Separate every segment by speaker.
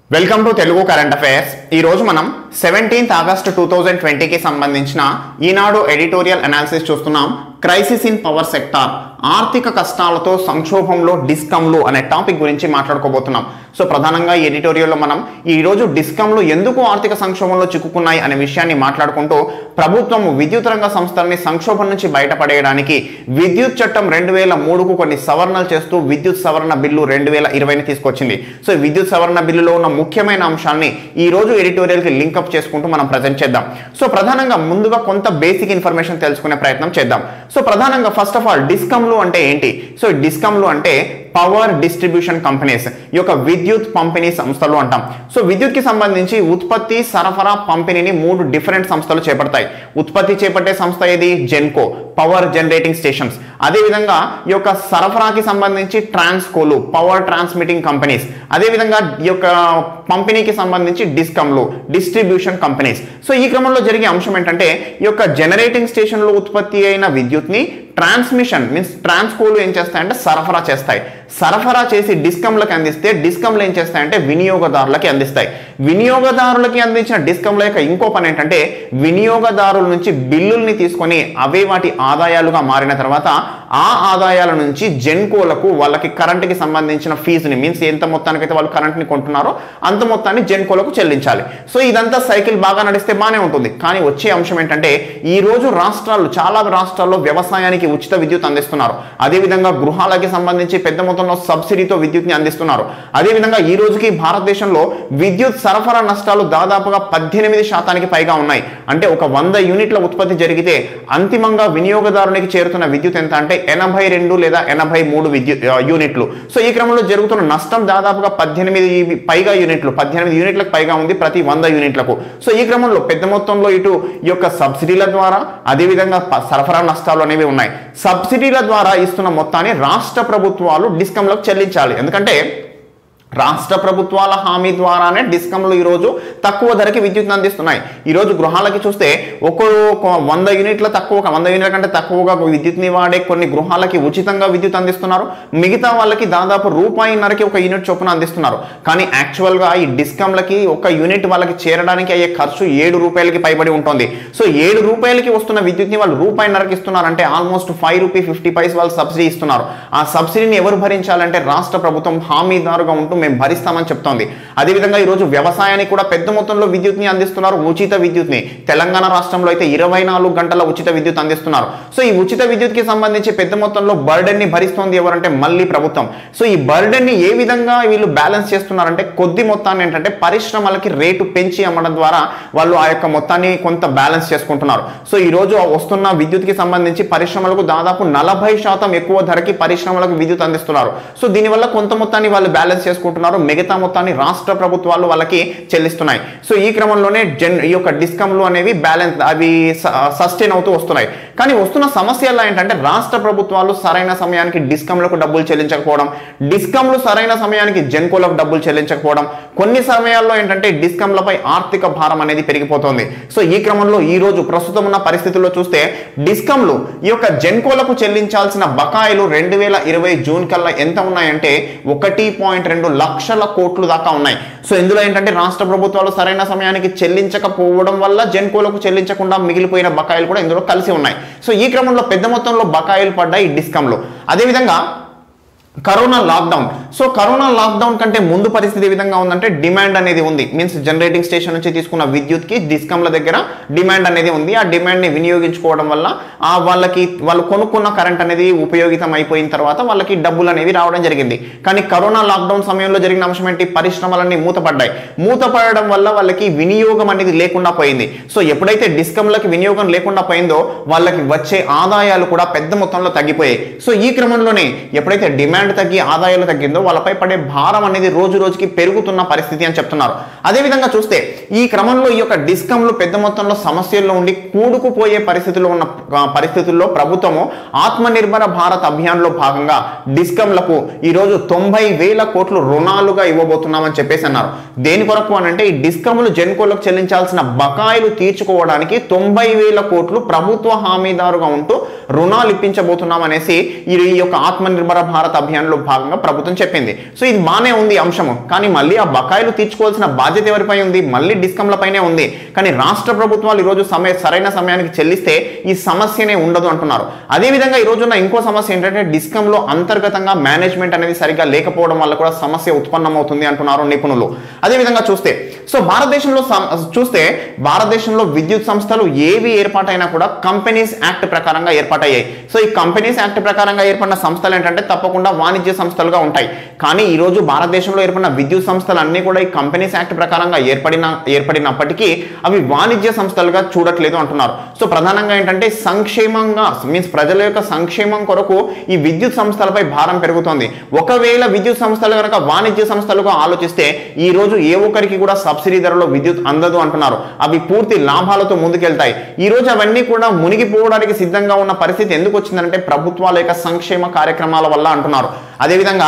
Speaker 1: welcome to Telugu current affairs ఈ రోజు మనం సెవెంటీన్త్ ఆగస్ట్ టూ థౌజండ్ ట్వంటీకి సంబంధించిన ఈనాడు ఎడిటోరియల్ అనాలిసిస్ చూస్తున్నాం క్రైసిస్ ఇన్ పవర్ సెక్టార్ ఆర్థిక కష్టాలతో సంక్షోభంలో డిస్కమ్లు అనే టాపిక్ గురించి మాట్లాడుకోబోతున్నాం సో ప్రధానంగా ఈ ఎడిటోరియల్లో మనం ఈ రోజు డిస్కమ్లు ఎందుకు ఆర్థిక సంక్షోభంలో చిక్కుకున్నాయి అనే విషయాన్ని మాట్లాడుకుంటూ ప్రభుత్వం విద్యుత్ రంగ సంస్థల్ని సంక్షోభం నుంచి బయటపడేయడానికి విద్యుత్ చట్టం రెండు వేల మూడుకు కొన్ని సవరణలు చేస్తూ విద్యుత్ సవరణ బిల్లు రెండు వేల ఇరవైని తీసుకొచ్చింది సో ఈ విద్యుత్ సవరణ బిల్లులో ఉన్న ముఖ్యమైన అంశాన్ని ఈ రోజు ఎడిటోరియల్కి లింకప్ చేసుకుంటూ మనం ప్రజెంట్ చేద్దాం సో ప్రధానంగా ముందుగా కొంత బేసిక్ ఇన్ఫర్మేషన్ తెలుసుకునే ప్రయత్నం చేద్దాం సో ప్రధానంగా ఫస్ట్ ఆఫ్ ఆల్ డిస్కమ్లు అంటే ఏంటి సో ఈ డిస్కమ్లు అంటే పవర్ డిస్ట్రిబ్యూషన్ కంపెనీస్ ఈ యొక్క విద్యుత్ పంపిణీ సంస్థలు అంటాం సో విద్యుత్ కి సంబంధించి ఉత్పత్తి సరఫరా పంపిణీని మూడు డిఫరెంట్ సంస్థలు చేపడతాయి ఉత్పత్తి చేపట్టే సంస్థ ఏది జెన్కో పవర్ జనరేటింగ్ స్టేషన్స్ అదేవిధంగా ఈ యొక్క సరఫరాకి సంబంధించి ట్రాన్స్కోలు పవర్ ట్రాన్స్మిటింగ్ కంపెనీస్ అదేవిధంగా ఈ యొక్క పంపిణీకి సంబంధించి డిస్కమ్లు డిస్ట్రిబ్యూషన్ కంపెనీస్ సో ఈ క్రమంలో జరిగే అంశం ఏంటంటే ఈ యొక్క జనరేటింగ్ స్టేషన్లో ఉత్పత్తి అయిన విద్యుత్ని ట్రాన్స్మిషన్ మీన్స్ ట్రాన్స్కోలు ఏం చేస్తాయంటే సరఫరా చేస్తాయి సరఫరా చేసి డిస్కమ్లకు అందిస్తే డిస్కమ్లు ఏం చేస్తాయంటే వినియోగదారులకి అందిస్తాయి వినియోగదారులకి అందించిన డిస్కమ్ల యొక్క ఇంకో పని ఏంటంటే వినియోగదారుల నుంచి బిల్లుల్ని తీసుకొని అవే వాటి ఆదాయాలుగా మారిన తర్వాత ఆ ఆదాయాల నుంచి జెన్కోలకు వాళ్ళకి కరెంట్కి సంబంధించిన ఫీజుని మీన్స్ ఎంత మొత్తానికైతే వాళ్ళు కరెంట్ని కొంటున్నారో అంత మొత్తాన్ని జెన్కోలకు చెల్లించాలి సో ఇదంతా సైకిల్ బాగా నడిస్తే బాగానే ఉంటుంది కానీ వచ్చే అంశం ఏంటంటే ఈ రోజు రాష్ట్రాలు చాలా రాష్ట్రాల్లో వ్యవసాయానికి ఉచిత విద్యుత్ అందిస్తున్నారు అదేవిధంగా గృహాలకి సంబంధించి పెద్ద మొత్తంలో సబ్సిడీతో విద్యుత్ని అందిస్తున్నారు అదేవిధంగా ఈ రోజుకి భారతదేశంలో విద్యుత్ సరఫరా నష్టాలు దాదాపుగా పద్దెనిమిది శాతానికి పైగా ఉన్నాయి అంటే ఒక వంద యూనిట్ల ఉత్పత్తి జరిగితే అంతిమంగా వినియోగదారునికి చేరుతున్న విద్యుత్ ఎంత అంటే ఎనభై రెండు లేదా ఎనభై మూడు విద్యుత్ ఆ, యూనిట్లు సో ఈ క్రమంలో జరుగుతున్న నష్టం దాదాపుగా పద్దెనిమిది పైగా యూనిట్లు పద్దెనిమిది యూనిట్లకు పైగా ఉంది ప్రతి వంద యూనిట్లకు సో ఈ క్రమంలో పెద్ద మొత్తంలో ఇటు ఈ యొక్క సబ్సిడీల ద్వారా అదేవిధంగా ప- సరఫరా నష్టాలు అనేవి ఉన్నాయి సబ్సిడీల ద్వారా ఇస్తున్న మొత్తాన్ని రాష్ట్ర ప్రభుత్వాలు డిస్కంలకు చెల్లించాలి ఎందుకంటే రాష్ట్ర ప్రభుత్వాల హామీ ద్వారానే డిస్కంలు ఈరోజు తక్కువ ధరకి విద్యుత్ అందిస్తున్నాయి ఈరోజు గృహాలకి చూస్తే ఒక్కో ఒక వంద యూనిట్ల తక్కువ ఒక వంద యూనిట్ల కంటే తక్కువగా విద్యుత్ని వాడే కొన్ని గృహాలకి ఉచితంగా విద్యుత్ అందిస్తున్నారు మిగతా వాళ్ళకి దాదాపు రూపాయిన్నరకి ఒక యూనిట్ చొప్పున అందిస్తున్నారు కానీ యాక్చువల్గా ఈ డిస్కంలకి ఒక యూనిట్ వాళ్ళకి చేరడానికి అయ్యే ఖర్చు ఏడు రూపాయలకి పైబడి ఉంటుంది సో ఏడు రూపాయలకి వస్తున్న విద్యుత్ని వాళ్ళు రూపాయిన్నరకి ఇస్తున్నారంటే almost five rupee fifty paise వాళ్ళు సబ్సిడీ ఇస్తున్నారు ఆ సబ్సిడీని ఎవరు భరించాలంటే రాష్ట్ర ప్రభుత్వం హామీదారుగా ఉంటూ మేము భరిస్తామని చెప్తోంది అదేవిధంగా ఈరోజు వ్యవసాయానికి కూడా పెద్ద మొత్తంలో విద్యుత్ని అందిస్తున్నారు ఉచిత విద్యుత్ని తెలంగాణ రాష్ట్రంలో అయితే ఇరవై నాలుగు గంటల ఉచిత విద్యుత్ అందిస్తున్నారు సో ఈ ఉచిత విద్యుత్కి సంబంధించి పెద్ద మొత్తంలో బర్డెన్ ని భరిస్తోంది ఎవరంటే మళ్ళీ ప్రభుత్వం సో ఈ బర్డెన్ ని ఏ విధంగా వీళ్ళు బ్యాలెన్స్ చేస్తున్నారంటే కొద్ది మొత్తాన్ని ఏంటంటే పరిశ్రమలకి రేటు పెంచి అమ్మడం ద్వారా వాళ్ళు ఆ యొక్క మొత్తాన్ని కొంత బ్యాలెన్స్ చేసుకుంటున్నారు సో ఈ రోజు వస్తున్న విద్యుత్కి సంబంధించి పరిశ్రమలకు దాదాపు నలభై శాతం ఎక్కువ ధరకి పరిశ్రమలకు విద్యుత్ అందిస్తున్నారు సో దీనివల్ల కొంత మొత్తాన్ని వాళ్ళు బ్యాలెన్స్ చేసుకుంటున్నారు మిగతా మొత్తాన్ని రాష్ట్ర ప్రభుత్వాలు వాళ్ళకి చెల్లిస్తున్నాయి సో ఈ క్రమంలోనే జన్ ఈ యొక్క డిస్కమ్లు అనేవి బ్యాలెన్స్ అవి సస్టైన్ అవుతూ వస్తున్నాయి కానీ వస్తున్న సమస్యల్లో ఏంటంటే రాష్ట్ర ప్రభుత్వాలు సరైన సమయానికి డిస్కమ్లకు డబ్బులు చెల్లించకపోవడం డిస్కమ్లు సరైన సమయానికి జెన్కోలకు డబ్బులు చెల్లించకపోవడం కొన్ని సమయాల్లో ఏంటంటే డిస్కమ్లపై ఆర్థిక భారం అనేది పెరిగిపోతుంది సో ఈ క్రమంలో ఈ రోజు ప్రస్తుతం ఉన్న పరిస్థితుల్లో చూస్తే డిస్కమ్లు ఈ యొక్క జెన్కోలకు చెల్లించాల్సిన బకాయిలు రెండు వేల ఇరవై జూన్ కల్లా ఎంత ఉన్నాయంటే ఒకటి పాయింట్ రెండు లక్షల కోట్లు దాకా ఉన్నాయి సో ఇందులో ఏంటంటే రాష్ట్ర ప్రభుత్వాలు సరైన సమయానికి చెల్లించకపోవడం వల్ల జెన్కోలకు చెల్లించకుండా మిగిలిపోయిన బకాయిలు కూడా ఇందులో కలిసి ఉన్నాయి సో ఈ క్రమంలో పెద్ద మొత్తంలో బకాయిలు పడ్డాయి ఈ డిస్కంలో అదేవిధంగా corona lockdown so corona lockdown కంటే ముందు పరిస్థితి ఏ విధంగా ఉందంటే డిమాండ్ అనేది ఉంది మీన్స్ జనరేటింగ్ స్టేషన్ నుంచి తీసుకున్న విద్యుత్కి డిస్కంల దగ్గర డిమాండ్ అనేది ఉంది ఆ డిమాండ్ని వినియోగించుకోవడం వల్ల ఆ వాళ్ళకి వాళ్ళు కొనుక్కున్న కరెంట్ అనేది ఉపయోగితం అయిపోయిన తర్వాత వాళ్ళకి డబ్బులు అనేవి రావడం జరిగింది కానీ కరోనా లాక్డౌన్ సమయంలో జరిగిన అంశం ఏంటి పరిశ్రమలన్నీ మూతపడ్డాయి మూతపడడం వల్ల వాళ్ళకి వినియోగం అనేది లేకుండా పోయింది సో ఎప్పుడైతే డిస్కంలకి వినియోగం లేకుండా పోయిందో వాళ్ళకి వచ్చే ఆదాయాలు కూడా పెద్ద మొత్తంలో తగ్గిపోయాయి సో ఈ క్రమంలోనే ఎప్పుడైతే డిమాండ్ తగ్గి ఆదాయాలు తగ్గిందో వాళ్ళపై పడే భారం అనేది రోజు రోజుకి పెరుగుతున్న పరిస్థితి అని చెప్తున్నారు అదేవిధంగా చూస్తే ఈ క్రమంలో ఈ యొక్క డిస్కంలు పెద్ద మొత్తంలో సమస్యల్లో ఉండి కూడుకుపోయే పరిస్థితుల్లో ఉన్న ఆ, పరిస్థితుల్లో ప్రభుత్వము ఆత్మనిర్భర భారత్ అభియాన్లో భాగంగా డిస్కంలకు ఈరోజు తొంభై వేల కోట్లు రుణాలుగా ఇవ్వబోతున్నామని చెప్పేసి అన్నారు దేని కొరకు అని అంటే ఈ డిస్కములు జెన్కోలకు చెల్లించాల్సిన బకాయిలు తీర్చుకోవడానికి తొంభై వేల కోట్లు ప్రభుత్వ హామీదారుగా ఉంటూ రుణాలు ఇప్పించబోతున్నాం అనేసి ఈ ఈ యొక్క ఆత్మనిర్భర భారత్ అభియాన్ డిమాండ్లో భాగంగా ప్రభుత్వం చెప్పింది సో ఇది బాగానే ఉంది అంశము కానీ మళ్ళీ ఆ బకాయిలు తీర్చుకోవాల్సిన బాధ్యత ఎవరిపై ఉంది మళ్ళీ డిస్కంలపైనే ఉంది కానీ రాష్ట్ర ప్రభుత్వాలు ఈరోజు సమయ సరైన సమయానికి చెల్లిస్తే ఈ సమస్యనే ఉండదు అంటున్నారు అదేవిధంగా ఈ రోజున్న ఇంకో సమస్య ఏంటంటే డిస్కంలో అంతర్గతంగా మేనేజ్మెంట్ అనేది సరిగ్గా లేకపోవడం వల్ల కూడా సమస్య ఉత్పన్నమవుతుంది అంటున్నారు నిపుణులు అదేవిధంగా చూస్తే సో భారతదేశంలో సం- చూస్తే భారతదేశంలో విద్యుత్ సంస్థలు ఏవి ఏర్పాటైనా కూడా కంపెనీస్ యాక్ట్ ప్రకారంగా ఏర్పాటయ్యాయి సో ఈ కంపెనీస్ యాక్ట్ ప్రకారంగా ఏర్పడిన సంస్థలు ఏంటంటే తప్పకుండా వాణిజ్య సంస్థలుగా ఉంటాయి కానీ ఈ రోజు భారతదేశంలో ఏర్పడిన విద్యుత్ సంస్థలు అన్ని కూడా ఈ కంపెనీస్ యాక్ట్ ప్రకారంగా ఏర్పడిన ఏర్పడినప్పటికీ అవి వాణిజ్య సంస్థలుగా చూడట్లేదు అంటున్నారు సో ప్రధానంగా ఏంటంటే సంక్షేమంగా మీన్స్ ప్రజల యొక్క సంక్షేమం కొరకు ఈ విద్యుత్ సంస్థలపై భారం పెరుగుతోంది ఒకవేళ విద్యుత్ సంస్థలు కనుక వాణిజ్య సంస్థలుగా ఆలోచిస్తే ఈ రోజు ఏ ఒక్కరికి కూడా సబ్సిడీ ధరలో విద్యుత్ అందదు అంటున్నారు అవి పూర్తి లాభాలతో ముందుకెళ్తాయి ఈ రోజు అవన్నీ కూడా మునిగిపోవడానికి సిద్ధంగా ఉన్న పరిస్థితి ఎందుకు వచ్చిందంటే ప్రభుత్వాల యొక్క సంక్షేమ కార్యక్రమాల వల్ల అంటున్నారు అదేవిధంగా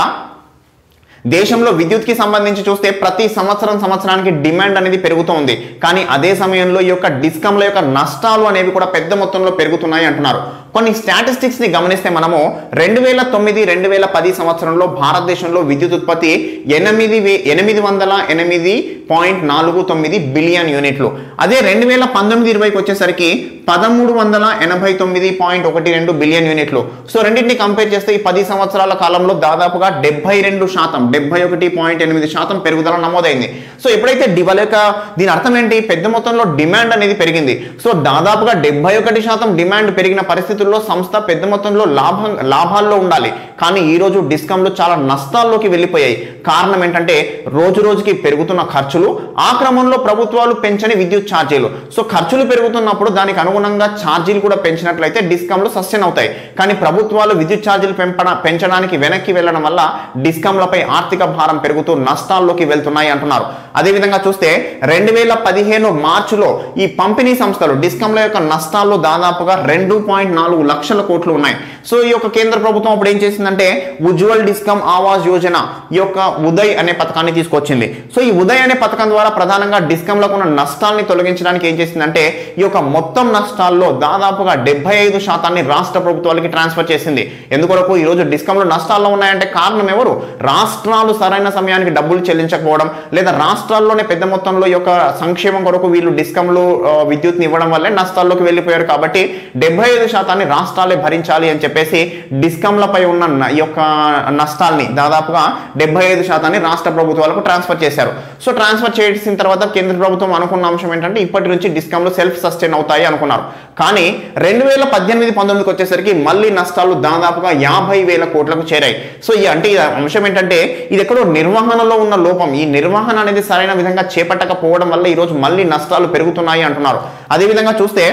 Speaker 1: దేశంలో విద్యుత్కి సంబంధించి చూస్తే ప్రతి సంవత్సరం సంవత్సరానికి డిమాండ్ అనేది పెరుగుతోంది కానీ అదే సమయంలో ఈ యొక్క డిస్కంల యొక్క నష్టాలు అనేవి కూడా పెద్ద మొత్తంలో పెరుగుతున్నాయి అంటున్నారు కొన్ని స్టాటిస్టిక్స్ ని గమనిస్తే మనము రెండు వేల తొమ్మిది రెండు వేల పది సంవత్సరంలో భారతదేశంలో విద్యుత్ ఉత్పత్తి ఎనిమిది వే ఎనిమిది వందల ఎనిమిది పాయింట్ నాలుగు తొమ్మిది బిలియన్ యూనిట్లు అదే రెండు వేల పంతొమ్మిది ఇరవైకి వచ్చేసరికి పదమూడు వందల ఎనభై తొమ్మిది పాయింట్ ఒకటి రెండు బిలియన్ యూనిట్లు సో రెండింటిని కంపేర్ చేస్తే ఈ పది సంవత్సరాల కాలంలో దాదాపుగా డెబ్బై రెండు శాతం డెబ్బై ఒకటి పాయింట్ ఎనిమిది శాతం పెరుగుదల నమోదైంది సో ఎప్పుడైతే డివల్ యొక్క దీని అర్థం ఏంటి పెద్ద మొత్తంలో డిమాండ్ అనేది పెరిగింది సో దాదాపుగా డెబ్బై ఒకటి శాతం డిమాండ్ పెరిగిన పరిస్థితుల్లో సంస్థ పెద్ద మొత్తంలో లాభం లాభాల్లో ఉండాలి కానీ ఈ రోజు డిస్కంలు చాలా నష్టాల్లోకి వెళ్ళిపోయాయి కారణం ఏంటంటే రోజు రోజుకి పెరుగుతున్న ఖర్చులు ఆ క్రమంలో ప్రభుత్వాలు పెంచని విద్యుత్ ఛార్జీలు సో ఖర్చులు పెరుగుతున్నప్పుడు దానికి అనుగుణంగా ఛార్జీలు కూడా పెంచినట్లయితే డిస్కంలు సస్టైన్ అవుతాయి కానీ ప్రభుత్వాలు విద్యుత్ ఛార్జీలు పెంపడ పెంచడానికి వెనక్కి వెళ్ళడం వల్ల డిస్కంలపై ఆర్థిక భారం పెరుగుతూ నష్టాల్లోకి వెళ్తున్నాయి అంటున్నారు అదేవిధంగా చూస్తే రెండు వేల పదిహేను మార్చిలో ఈ పంపిణీ సంస్థలు డిస్కంల యొక్క నష్టాలు దాదాపుగా రెండు పాయింట్ నాలుగు లక్షల కోట్లు ఉన్నాయి సో ఈ యొక్క కేంద్ర ప్రభుత్వం అప్పుడు ఏం చేసిందంటే ఉజ్వల్ డిస్కమ్ ఆవాస్ యోజన ఈ యొక్క ఉదయ్ అనే పథకాన్ని తీసుకొచ్చింది సో ఈ ఉదయ్ అనే పథకం ద్వారా ప్రధానంగా డిస్కంలకు ఉన్న నష్టాల్ని తొలగించడానికి ఏం చేసిందంటే ఈ యొక్క మొత్తం నష్టాల్లో దాదాపుగా డెబ్బై ఐదు శాతాన్ని రాష్ట్ర ప్రభుత్వాలకి ట్రాన్స్ఫర్ చేసింది ఎందుకొరకు ఈ రోజు డిస్కంలు నష్టాల్లో ఉన్నాయంటే కారణం ఎవరు రాష్ట్రాలు సరైన సమయానికి డబ్బులు చెల్లించకపోవడం లేదా రాష్ట్రాల్లోనే పెద్ద మొత్తంలో ఈ యొక్క సంక్షేమం కొరకు వీళ్ళు డిస్కంలు ఆ, విద్యుత్ని ఇవ్వడం వల్లే నష్టాల్లోకి వెళ్ళిపోయారు కాబట్టి డెబ్బై ఐదు శాతాన్ని రాష్ట్రాలే భరించాలి అని చెప్పేసి డిస్కంలపై ఉన్న న- ఈ యొక్క నష్టాల్ని దాదాపుగా డెబ్బై ఐదు శాతాన్ని రాష్ట్ర ప్రభుత్వాలకు ట్రాన్స్ఫర్ చేశారు సో ట్రాన్స్ఫర్ చేసిన తర్వాత కేంద్ర ప్రభుత్వం అనుకున్న అంశం ఏంటంటే ఇప్పటి నుంచి డిస్కంలు సెల్ఫ్ సస్టైన్ అవుతాయి అనుకున్నారు కానీ రెండు వేల పద్దెనిమిది పంతొమ్మిదికి వచ్చేసరికి మళ్ళీ నష్టాలు దాదాపుగా యాభై వేల కోట్లకు చేరాయి సో ఈ అంటే ఈ అంశం ఏంటంటే ఇది ఎక్కడో నిర్వహణలో ఉన్న లోపం ఈ నిర్వహణ అనేది సరైన విధంగా చేపట్టకపోవడం వల్ల ఈరోజు మళ్ళీ నష్టాలు పెరుగుతున్నాయి అంటున్నారు అదేవిధంగా చూస్తే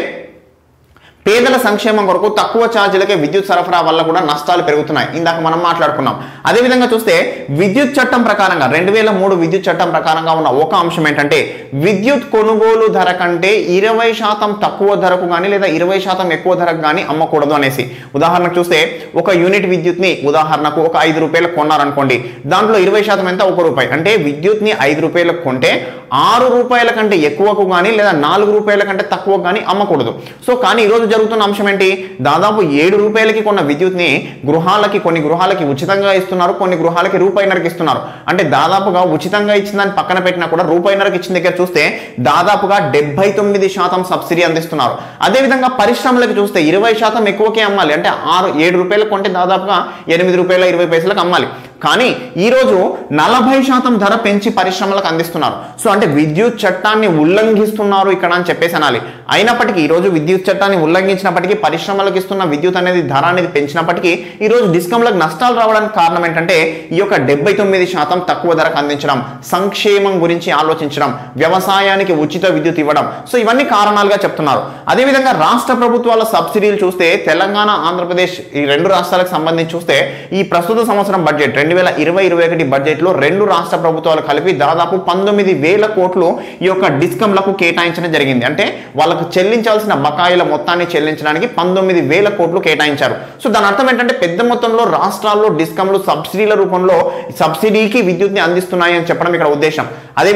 Speaker 1: పేదల సంక్షేమం కొరకు తక్కువ ఛార్జీలకే విద్యుత్ సరఫరా వల్ల కూడా నష్టాలు పెరుగుతున్నాయి ఇందాక మనం మాట్లాడుకున్నాం అదేవిధంగా చూస్తే విద్యుత్ చట్టం ప్రకారంగా రెండు వేల మూడు విద్యుత్ చట్టం ప్రకారంగా ఉన్న ఒక అంశం ఏంటంటే విద్యుత్ కొనుగోలు ధర కంటే ఇరవై శాతం తక్కువ ధరకు కానీ లేదా ఇరవై శాతం ఎక్కువ ధరకు కానీ అమ్మకూడదు అనేసి ఉదాహరణకు చూస్తే ఒక యూనిట్ విద్యుత్ని ఉదాహరణకు ఒక ఐదు రూపాయలకు కొన్నారనుకోండి దాంట్లో ఇరవై శాతం ఎంత ఒక రూపాయి అంటే విద్యుత్ని ఐదు రూపాయలకు కొంటే ఆరు రూపాయల కంటే ఎక్కువకు కానీ లేదా నాలుగు రూపాయల కంటే తక్కువ కానీ అమ్మకూడదు సో కానీ ఈరోజు జరుగుతున్న అంశం ఏంటి దాదాపు ఏడు రూపాయలకి కొన్న విద్యుత్ని గృహాలకి కొన్ని గృహాలకి ఉచితంగా ఇస్తున్నారు కొన్ని గృహాలకి రూపాయిన్నరకి ఇస్తున్నారు అంటే దాదాపుగా ఉచితంగా ఇచ్చిన దాన్ని పక్కన పెట్టినా కూడా రూపాయిన్నరకి ఇచ్చిన దగ్గర చూస్తే దాదాపుగా డెబ్బై తొమ్మిది శాతం సబ్సిడీ అందిస్తున్నారు అదేవిధంగా పరిశ్రమలకు చూస్తే ఇరవై శాతం ఎక్కువకే అమ్మాలి అంటే ఆరు ఏడు రూపాయలకు కొంటే దాదాపుగా ఎనిమిది రూపాయల ఇరవై పైసలకు అమ్మాలి కానీ ఈరోజు నలభై శాతం ధర పెంచి పరిశ్రమలకు అందిస్తున్నారు సో అంటే విద్యుత్ చట్టాన్ని ఉల్లంఘిస్తున్నారు ఇక్కడ అని చెప్పేసి అనాలి అయినప్పటికీ ఈరోజు విద్యుత్ చట్టాన్ని ఉల్లంఘించినప్పటికీ పరిశ్రమలకు ఇస్తున్న విద్యుత్ అనేది ధర అనేది పెంచినప్పటికీ ఈరోజు డిస్కంలకు నష్టాలు రావడానికి కారణం ఏంటంటే ఈ యొక్క డెబ్బై తొమ్మిది శాతం తక్కువ ధరకు అందించడం సంక్షేమం గురించి ఆలోచించడం వ్యవసాయానికి ఉచిత విద్యుత్ ఇవ్వడం సో ఇవన్నీ కారణాలుగా చెప్తున్నారు అదేవిధంగా రాష్ట్ర ప్రభుత్వాల సబ్సిడీలు చూస్తే తెలంగాణ ఆంధ్రప్రదేశ్ ఈ రెండు రాష్ట్రాలకు సంబంధించి చూస్తే ఈ ప్రస్తుత సంవత్సరం బడ్జెట్ రెండు వేల ఇరవై ఇరవై ఒకటి బడ్జెట్లో రెండు రాష్ట్ర ప్రభుత్వాలు కలిపి దాదాపు పంతొమ్మిది వేల కోట్లు ఈ యొక్క డిస్కంలకు కేటాయించడం జరిగింది అంటే వాళ్ళకు చెల్లించాల్సిన బకాయిల మొత్తాన్ని చెల్లించడానికి పంతొమ్మిది వేల కోట్లు కేటాయించారు సో దాని అర్థం ఏంటంటే పెద్ద మొత్తంలో రాష్ట్రాల్లో డిస్కంలు సబ్సిడీల రూపంలో సబ్సిడీకి విద్యుత్ని అందిస్తున్నాయి అని చెప్పడం ఇక్కడ ఉద్దేశం అదేవిధంగా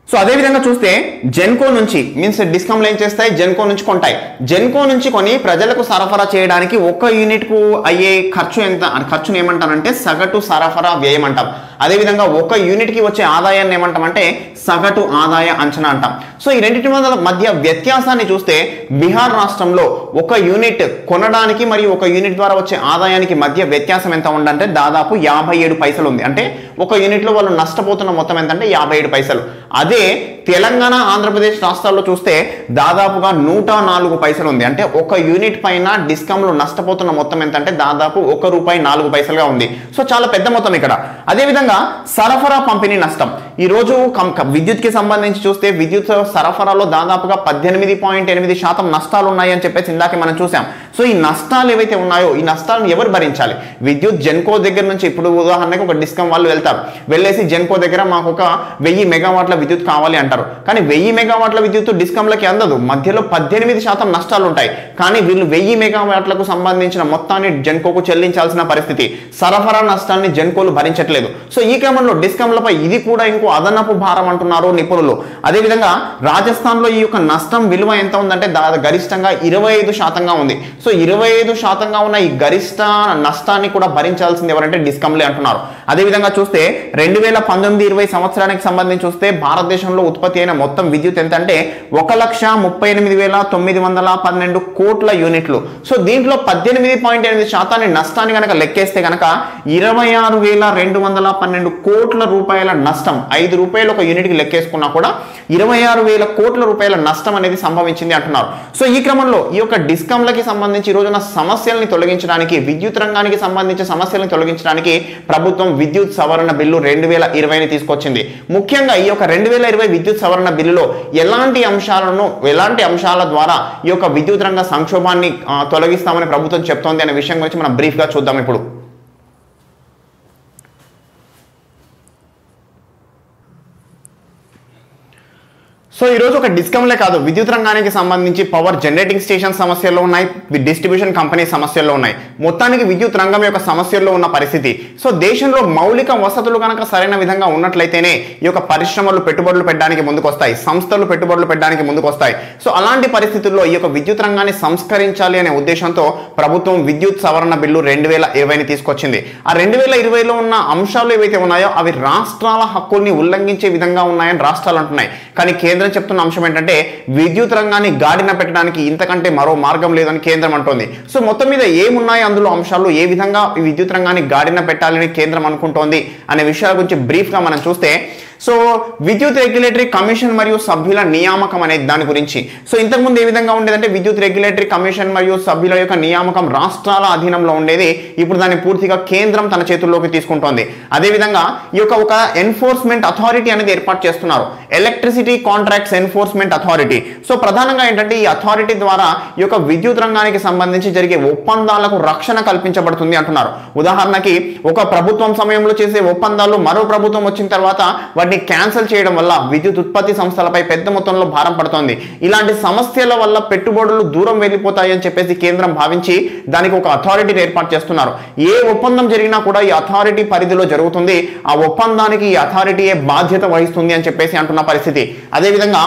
Speaker 1: సో అదే విధంగా చూస్తే జెన్కో నుంచి మీన్స్ డిస్కౌంట్లు ఏం చేస్తాయి జెన్కో నుంచి కొంటాయి జెన్కో నుంచి కొని ప్రజలకు సరఫరా చేయడానికి ఒక యూనిట్ కు అయ్యే ఖర్చు ఎంత ఆ ఖర్చును ఏమంటారంటే సగటు సరఫరా వ్యయం అంటాం అదేవిధంగా ఒక యూనిట్ కి వచ్చే ఆదాయాన్ని ఏమంటామంటే సగటు ఆదాయ అంచనా అంటాం సో ఈ రెండింటి మధ్య వ్యత్యాసాన్ని చూస్తే బీహార్ రాష్ట్రంలో ఒక యూనిట్ కొనడానికి మరియు ఒక యూనిట్ ద్వారా వచ్చే ఆదాయానికి మధ్య వ్యత్యాసం ఎంత ఉందంటే దాదాపు యాభై ఏడు పైసలు ఉంది అంటే ఒక యూనిట్లో వాళ్ళు నష్టపోతున్న మొత్తం ఎంతంటే యాభై ఏడు పైసలు అదే తెలంగాణ ఆంధ్రప్రదేశ్ రాష్ట్రాల్లో చూస్తే దాదాపుగా నూట నాలుగు పైసలు ఉంది అంటే ఒక యూనిట్ పైన డిస్కమ్లో నష్టపోతున్న మొత్తం ఎంత అంటే దాదాపు ఒక రూపాయి నాలుగు పైసలుగా ఉంది సో చాలా పెద్ద మొత్తం ఇక్కడ అదేవిధంగా సరఫరా పంపిణీ నష్టం ఈ రోజు కం- క- విద్యుత్కి సంబంధించి చూస్తే విద్యుత్ సరఫరాలో దాదాపుగా పద్దెనిమిది పాయింట్ ఎనిమిది శాతం నష్టాలు ఉన్నాయి అని చెప్పేసి ఇందాక మనం చూసాం సో ఈ నష్టాలు ఏవైతే ఉన్నాయో ఈ నష్టాలను ఎవరు భరించాలి విద్యుత్ జెన్కో దగ్గర నుంచి ఇప్పుడు ఉదాహరణకి ఒక డిస్కమ్ వాళ్ళు వెళ్తారు వెళ్ళేసి జెన్కో దగ్గర మాకు ఒక వెయ్యి మెగావాట్ల విద్యుత్ కావాలి అంటారు కానీ వెయ్యి మెగావాట్ల విద్యుత్ డిస్కమ్లకి అందదు మధ్యలో పద్దెనిమిది శాతం నష్టాలు ఉంటాయి కానీ వీళ్ళు వెయ్యి మెగావాట్లకు సంబంధించిన మొత్తాన్ని జెన్కోకు చెల్లించాల్సిన పరిస్థితి సరఫరా నష్టాన్ని జెన్కోలు భరించట్లేదు సో ఈ క్రమంలో డిస్కమ్లపై ఇది కూడా ఇంకో అదనపు భారం అంటున్నారు నిపుణులు అదేవిధంగా రాజస్థాన్లో ఈ యొక్క నష్టం విలువ ఎంత ఉందంటే దాదాపు గరిష్టంగా ఇరవై ఐదు శాతంగా ఉంది సో ఇరవై ఐదు శాతంగా ఉన్న ఈ గరిష్ట నష్టాన్ని కూడా భరించాల్సింది ఎవరంటే డిస్కమ్లే అంటున్నారు అదేవిధంగా చూస్తే రెండు వేల పంతొమ్మిది ఇరవై సంవత్సరానికి సంబంధించి చూస్తే భారతదేశంలో ఉత్పత్తి అయిన మొత్తం విద్యుత్ ఎంత అంటే ఒక లక్ష ముప్పై ఎనిమిది వేల తొమ్మిది వందల పన్నెండు కోట్ల యూనిట్లు సో దీంట్లో పద్దెనిమిది పాయింట్ ఎనిమిది శాతాన్ని నష్టాన్ని కనుక లెక్కేస్తే కనుక ఇరవై ఆరు వేల రెండు వందల పన్నెండు కోట్ల రూపాయల నష్టం ఐదు రూపాయలు ఒక యూనిట్కి లెక్కేసుకున్నా కూడా ఇరవై ఆరు వేల కోట్ల రూపాయల నష్టం అనేది సంభవించింది అంటున్నారు సో ఈ క్రమంలో ఈ యొక్క డిస్కమ్లకి సంబంధించి ఈ రోజున సమస్యల్ని తొలగించడానికి విద్యుత్ రంగానికి సంబంధించిన సమస్యలను తొలగించడానికి ప్రభుత్వం విద్యుత్ సవరణ బిల్లు రెండు వేల ఇరవైని తీసుకొచ్చింది ముఖ్యంగా ఈ యొక్క రెండు వేల ఇరవై విద్యుత్ సవరణ బిల్లులో ఎలాంటి అంశాలను ఎలాంటి అంశాల ద్వారా ఈ యొక్క విద్యుత్ రంగ సంక్షోభాన్ని ఆ, తొలగిస్తామని ప్రభుత్వం చెప్తోంది అనే విషయం గురించి మనం బ్రీఫ్గా చూద్దాం ఇప్పుడు సో ఈ రోజు ఒక డిస్కమ్లే కాదు విద్యుత్ రంగానికి సంబంధించి పవర్ జనరేటింగ్ స్టేషన్ సమస్యల్లో ఉన్నాయి డిస్ట్రిబ్యూషన్ కంపెనీ సమస్యల్లో ఉన్నాయి మొత్తానికి విద్యుత్ రంగం యొక్క సమస్యల్లో ఉన్న పరిస్థితి సో దేశంలో మౌలిక వసతులు కనుక సరైన విధంగా ఉన్నట్లయితేనే ఈ యొక్క పరిశ్రమలు పెట్టుబడులు పెట్టడానికి ముందుకు వస్తాయి సంస్థలు పెట్టుబడులు పెట్టడానికి ముందుకు వస్తాయి సో అలాంటి పరిస్థితుల్లో ఈ యొక్క విద్యుత్ రంగాన్ని సంస్కరించాలి అనే ఉద్దేశంతో ప్రభుత్వం విద్యుత్ సవరణ బిల్లు రెండు వేల ఇరవైని తీసుకొచ్చింది ఆ రెండు వేల ఇరవైలో ఉన్న అంశాలు ఏవైతే ఉన్నాయో అవి రాష్ట్రాల హక్కుల్ని ఉల్లంఘించే విధంగా ఉన్నాయని రాష్ట్రాలు అంటున్నాయి కానీ కేంద్రం చెప్తున్న అంశం ఏంటంటే విద్యుత్ రంగాన్ని గాడిన పెట్టడానికి ఇంతకంటే మరో మార్గం లేదని కేంద్రం అంటోంది సో మొత్తం మీద ఏమున్నాయి అందులో అంశాలు ఏ విధంగా ఈ విద్యుత్ రంగాన్ని గాడిన పెట్టాలని కేంద్రం అనుకుంటోంది అనే విషయాల గురించి బ్రీఫ్గా మనం చూస్తే సో విద్యుత్ రెగ్యులేటరీ కమిషన్ మరియు సభ్యుల నియామకం అనే దాని గురించి సో ఇంతకుముందు ఏ విధంగా ఉండేదంటే విద్యుత్ రెగ్యులేటరీ కమిషన్ మరియు సభ్యుల యొక్క నియామకం రాష్ట్రాల అధీనంలో ఉండేది ఇప్పుడు దాన్ని పూర్తిగా కేంద్రం తన చేతుల్లోకి తీసుకుంటోంది అదేవిధంగా ఈ యొక్క ఒక ఎన్ఫోర్స్మెంట్ అథారిటీ అనేది ఏర్పాటు చేస్తున్నారు electricity contracts enforcement authority so ప్రధానంగా ఏంటంటే ఈ అథారిటీ ద్వారా ఈ యొక్క విద్యుత్ రంగానికి సంబంధించి జరిగే ఒప్పందాలకు రక్షణ కల్పించబడుతుంది అంటున్నారు ఉదాహరణకి ఒక ప్రభుత్వం సమయంలో చేసే ఒప్పందాలు మరో ప్రభుత్వం వచ్చిన తర్వాత వాటిని క్యాన్సిల్ చేయడం వల్ల విద్యుత్ ఉత్పత్తి సంస్థలపై పెద్ద మొత్తంలో భారం పడుతోంది ఇలాంటి సమస్యల వల్ల పెట్టుబడులు దూరం వెళ్ళిపోతాయి అని చెప్పేసి కేంద్రం భావించి దానికి ఒక అథారిటీని ఏర్పాటు చేస్తున్నారు ఏ ఒప్పందం జరిగినా కూడా ఈ అథారిటీ పరిధిలో జరుగుతుంది ఆ ఒప్పందానికి ఈ అథారిటీయే బాధ్యత వహిస్తుంది అని చెప్పేసి అంటున్న పరిస్థితి అదేవిధంగా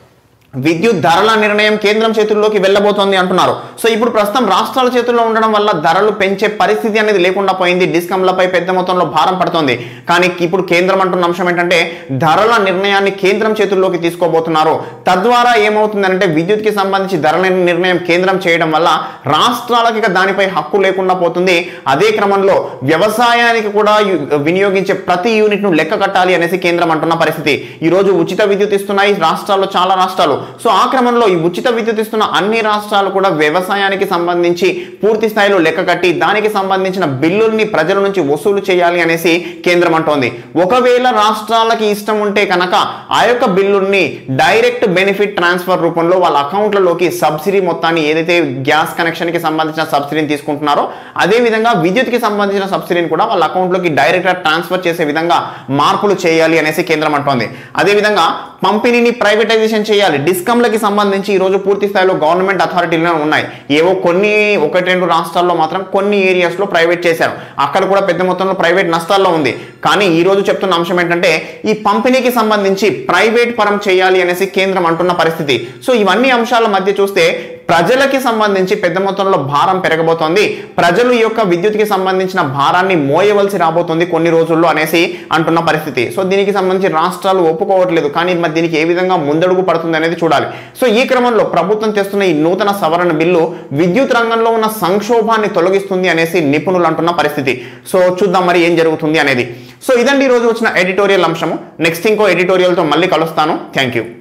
Speaker 1: విద్యుత్ ధరల నిర్ణయం కేంద్రం చేతుల్లోకి వెళ్ళబోతోంది అంటున్నారు సో ఇప్పుడు ప్రస్తుతం రాష్ట్రాల చేతుల్లో ఉండడం వల్ల ధరలు పెంచే పరిస్థితి అనేది లేకుండా పోయింది డిస్కంలపై పెద్ద మొత్తంలో భారం పడుతోంది కానీ ఇప్పుడు కేంద్రం అంటున్న అంశం ఏంటంటే ధరల నిర్ణయాన్ని కేంద్రం చేతుల్లోకి తీసుకోబోతున్నారు తద్వారా ఏమవుతుందంటే విద్యుత్కి సంబంధించి ధరల నిర్ణయం కేంద్రం చేయడం వల్ల రాష్ట్రాలకి ఇక దానిపై హక్కు లేకుండా పోతుంది అదే క్రమంలో వ్యవసాయానికి కూడా యు- వినియోగించే ప్రతి యూనిట్ ను లెక్క కట్టాలి అనేసి కేంద్రం అంటున్న పరిస్థితి ఈ రోజు ఉచిత విద్యుత్ ఇస్తున్నాయి రాష్ట్రాల్లో చాలా రాష్ట్రాలు సో ఆ క్రమంలో ఈ ఉచిత విద్యుత్ ఇస్తున్న అన్ని రాష్ట్రాలు కూడా వ్యవసాయానికి సంబంధించి పూర్తి స్థాయిలో లెక్క కట్టి దానికి సంబంధించిన బిల్లుల్ని ప్రజల నుంచి వసూలు చేయాలి అనేసి కేంద్రం అంటోంది ఒకవేళ రాష్ట్రాలకి ఇష్టం ఉంటే కనుక ఆ యొక్క బిల్లుల్ని డైరెక్ట్ బెనిఫిట్ ట్రాన్స్ఫర్ రూపంలో వాళ్ళ అకౌంట్లలోకి సబ్సిడీ మొత్తాన్ని ఏదైతే గ్యాస్ కనెక్షన్ కి సంబంధించిన సబ్సిడీని తీసుకుంటున్నారో అదే విధంగా విద్యుత్ కి సంబంధించిన సబ్సిడీని కూడా వాళ్ళ అకౌంట్లోకి డైరెక్ట్ గా ట్రాన్స్ఫర్ చేసే విధంగా మార్పులు చేయాలి అనేసి కేంద్రం అంటోంది అదే విధంగా పంపిణీని ప్రైవేటైజేషన్ చేయాలి డిస్కమ్లకి సంబంధించి ఈ రోజు పూర్తి స్థాయిలో గవర్నమెంట్ అథారిటీలు ఉన్నాయి ఏవో కొన్ని ఒకటి రెండు రాష్ట్రాల్లో మాత్రం కొన్ని ఏరియాస్లో ప్రైవేట్ చేశారు అక్కడ కూడా పెద్ద మొత్తంలో ప్రైవేట్ నష్టాల్లో ఉంది కానీ ఈ రోజు చెప్తున్న అంశం ఏంటంటే ఈ పంపిణీకి సంబంధించి ప్రైవేట్ పరం చేయాలి అనేసి కేంద్రం అంటున్న పరిస్థితి సో ఇవన్నీ అంశాల మధ్య చూస్తే ప్రజలకి సంబంధించి పెద్ద మొత్తంలో భారం పెరగబోతోంది ప్రజలు ఈ యొక్క విద్యుత్కి సంబంధించిన భారాన్ని మోయవలసి రాబోతుంది కొన్ని రోజుల్లో అనేసి అంటున్న పరిస్థితి సో దీనికి సంబంధించి రాష్ట్రాలు ఒప్పుకోవట్లేదు కానీ మరి దీనికి ఏ విధంగా ముందడుగు పడుతుంది అనేది చూడాలి సో ఈ క్రమంలో ప్రభుత్వం చేస్తున్న ఈ నూతన సవరణ బిల్లు విద్యుత్ రంగంలో ఉన్న సంక్షోభాన్ని తొలగిస్తుంది అనేసి నిపుణులు అంటున్న పరిస్థితి సో చూద్దాం మరి ఏం జరుగుతుంది అనేది సో ఇదండి ఈ రోజు వచ్చిన ఎడిటోరియల్ అంశము నెక్స్ట్ ఇంకో ఎడిటోరియల్తో మళ్ళీ కలుస్తాను థ్యాంక్ యూ